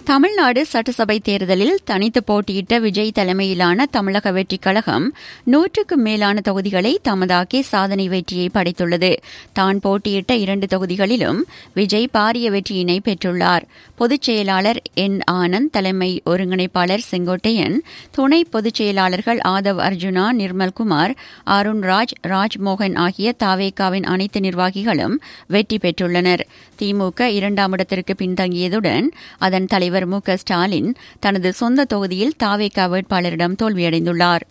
தமிழ்நாடு சட்டசபை தேர்தலில் தனித்து போட்டியிட்ட விஜய் தலைமையிலான தமிழக வெற்றிக் கழகம் நூற்றுக்கும் மேலான தொகுதிகளை தமதாக்கி சாதனை வெற்றியை படைத்துள்ளது தான் போட்டியிட்ட இரண்டு தொகுதிகளிலும் விஜய் பாரிய வெற்றியினை பெற்றுள்ளார் பொதுச் செயலாளர் என் ஆனந்த் தலைமை ஒருங்கிணைப்பாளர் செங்கோட்டையன் துணை பொதுச் செயலாளர்கள் ஆதவ் அர்ஜுனா நிர்மல்குமார் அருண்ராஜ் ராஜ்மோகன் ஆகிய தாவேகாவின் அனைத்து நிர்வாகிகளும் வெற்றி பெற்றுள்ளனர் திமுக இரண்டாம் இடத்திற்கு பின்தங்கியதுடன் அதன் தலைவர் மு க ஸ்டாலின் தனது சொந்த தொகுதியில் தாவேகா வேட்பாளரிடம் தோல்வியடைந்துள்ளார்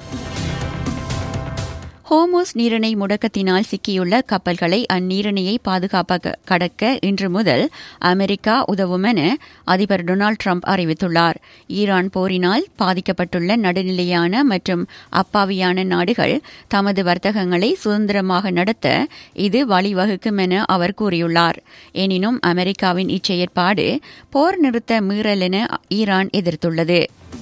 ஹோமோஸ் நீரிணை முடக்கத்தினால் சிக்கியுள்ள கப்பல்களை அந்நீரிணையை பாதுகாப்பாக கடக்க இன்று முதல் அமெரிக்கா உதவும் என அதிபர் டொனால்டு ட்ரம்ப் அறிவித்துள்ளார் ஈரான் போரினால் பாதிக்கப்பட்டுள்ள நடுநிலையான மற்றும் அப்பாவியான நாடுகள் தமது வர்த்தகங்களை சுதந்திரமாக நடத்த இது வழிவகுக்கும் என அவர் கூறியுள்ளார் எனினும் அமெரிக்காவின் இச்செயற்பாடு போர் நிறுத்த மீறல் என ஈரான் எதிர்த்துள்ளது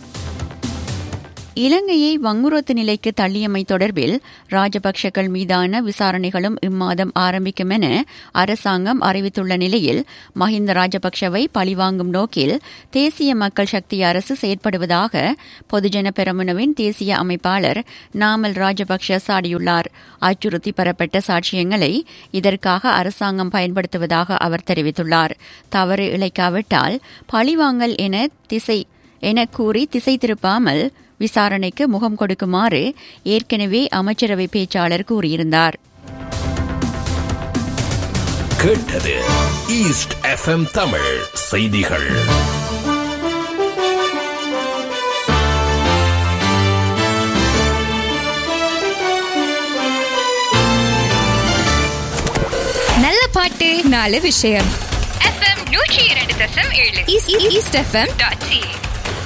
இலங்கையை வங்குரோத்து நிலைக்கு தள்ளியமை தொடர்பில் ராஜபக்சக்கள் மீதான விசாரணைகளும் இம்மாதம் ஆரம்பிக்கும் என அரசாங்கம் அறிவித்துள்ள நிலையில் மஹிந்த ராஜபக்சவை பழிவாங்கும் நோக்கில் தேசிய மக்கள் சக்தி அரசு செயற்படுவதாக பொதுஜன பெரமுனவின் தேசிய அமைப்பாளர் நாமல் ராஜபக்ஷ சாடியுள்ளார் அச்சுறுத்தி பெறப்பட்ட சாட்சியங்களை இதற்காக அரசாங்கம் பயன்படுத்துவதாக அவர் தெரிவித்துள்ளார் தவறு இழைக்காவிட்டால் பழிவாங்கல் என திசை என கூறி திசை திருப்பாமல் விசாரணைக்கு முகம் கொடுக்குமாறு ஏற்கனவே அமைச்சரவை பேச்சாளர் கூறியிருந்தார் கேட்டது ஈஸ்ட் எஃப்எம் தமிழ் செய்திகள் நல்ல பாட்டு நாலு விஷயம் எஃப்எம் நூற்றி இரண்டு தசம் ஏழு ஈஸ்ட் எஃப்எம் டாட் சி